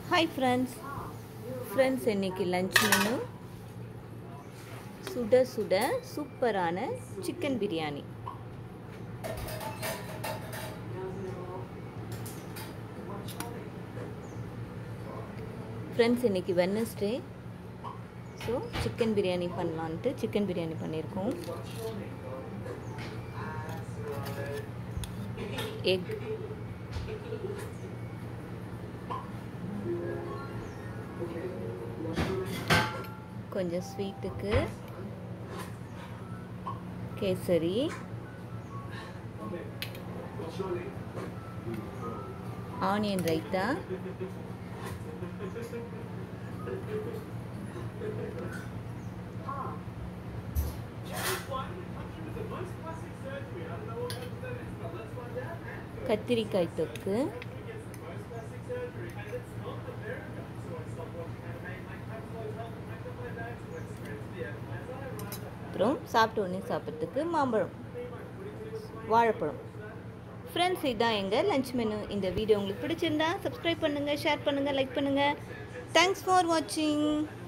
hi friends friends இன்னைக்கு lunch menu சுட சுட சூப்பரான சிக்கன் பிரியாணி ஃப்ரெண்ட்ஸ் இன்னைக்கு வெட்னஸ்டே ஸோ சிக்கன் பிரியாணி பண்ணலான்ட்டு சிக்கன் பிரியாணி பண்ணியிருக்கோம் எக் கொஞ்சம் ஸ்வீட்டுக்கு கேசரி ஆனியன் ரைத்தா கத்திரிக்காய் தொக்கு அப்புறம் சாப்பிட்ட உடனே சாப்பிட்றதுக்கு மாம்பழம் வாழைப்பழம் ஃப்ரெண்ட்ஸ் இதுதான் எங்கள் லஞ்ச் மெனு இந்த வீடியோ உங்களுக்கு பிடிச்சிருந்தா சப்ஸ்கிரைப் பண்ணுங்கள் ஷேர் பண்ணுங்கள் லைக் பண்ணுங்கள் தேங்க்ஸ் ஃபார் வாட்சிங்